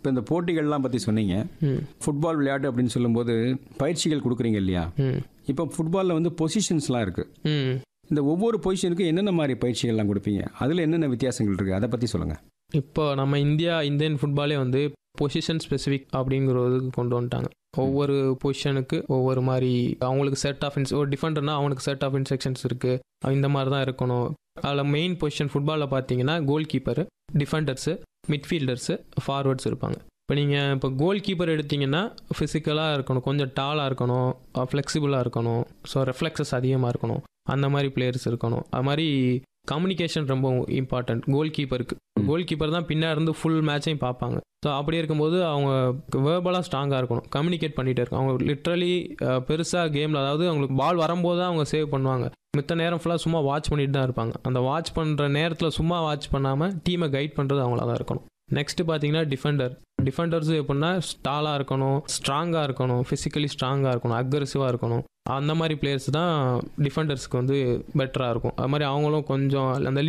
இப்போ இந்த போட்டிகள்லாம் பற்றி சொன்னீங்க ம் ஃபுட்பால் விளையாட்டு அப்படின்னு சொல்லும்போது பயிற்சிகள் கொடுக்குறீங்க இல்லையா ம் இப்போ ஃபுட்பாலில் வந்து பொசிஷன்ஸ்லாம் இருக்குது ம் இந்த ஒவ்வொரு பொசிஷனுக்கும் என்னென்ன மாதிரி பயிற்சிகள்லாம் கொடுப்பீங்க அதில் என்னென்ன வித்தியாசங்கள் இருக்குது அதை பற்றி சொல்லுங்கள் இப்போ நம்ம இந்தியா இந்தியன் ஃபுட்பாலே வந்து பொசிஷன் ஸ்பெசிஃபிக் அப்படிங்கிறதுக்கு கொண்டு வந்துட்டாங்க ஒவ்வொரு பொசிஷனுக்கு ஒவ்வொரு மாதிரி அவங்களுக்கு செட் ஆஃப் இன்ஸ் ஒரு டிஃபெண்டர்னா அவனுக்கு செட் ஆஃப் இன்ஸ்ட்ரக்ஷன்ஸ் இருக்குது இந்த மாதிரி தான் இருக்கணும் அதில் மெயின் பொசிஷன் ஃபுட்பாலில் பார்த்தீங்கன்னா கோல் கீப்பரு டிஃபெண்டர்ஸு மிட்ஃபீல்டர்ஸு ஃபார்வர்ட்ஸ் இருப்பாங்க இப்போ நீங்கள் இப்போ கோல் கீப்பர் எடுத்தீங்கன்னா ஃபிசிக்கலாக இருக்கணும் கொஞ்சம் டாலாக இருக்கணும் ஃப்ளெக்சிபிளாக இருக்கணும் ஸோ ரெஃப்ளெக்ஸஸ் அதிகமாக இருக்கணும் அந்த மாதிரி பிளேயர்ஸ் இருக்கணும் அது மாதிரி கம்யூனிகேஷன் ரொம்ப இம்பார்ட்டன்ட் கோல் கீப்பருக்கு கோல் கீப்பர் தான் பின்னாடி இருந்து ஃபுல் மேட்சையும் பார்ப்பாங்க ஸோ அப்படி இருக்கும்போது அவங்க வேர்பலாக ஸ்ட்ராங்காக இருக்கணும் கம்யூனிகேட் பண்ணிகிட்டே இருக்கும் அவங்க லிட்ரலி பெருசாக கேமில் அதாவது அவங்களுக்கு பால் வரும்போது தான் அவங்க சேவ் பண்ணுவாங்க மித்த நேரம் ஃபுல்லாக சும்மா வாட்ச் பண்ணிட்டு தான் இருப்பாங்க அந்த வாட்ச் பண்ணுற நேரத்தில் சும்மா வாட்ச் பண்ணாமல் டீமை கைட் பண்ணுறது அவங்களா தான் இருக்கணும் நெக்ஸ்ட் பார்த்தீங்கன்னா டிஃபெண்டர் டிஃபெண்டர்ஸ் எப்படின்னா ஸ்டாலாக இருக்கணும் ஸ்ட்ராங்காக இருக்கணும் ஃபிசிக்கலி ஸ்ட்ராங்காக இருக்கணும் அக்ரெசிவாக இருக்கணும் அந்த மாதிரி பிளேயர்ஸ் தான் டிஃபெண்டர்ஸ்க்கு வந்து பெட்டராக இருக்கும் அது மாதிரி அவங்களும் கொஞ்சம் அந்த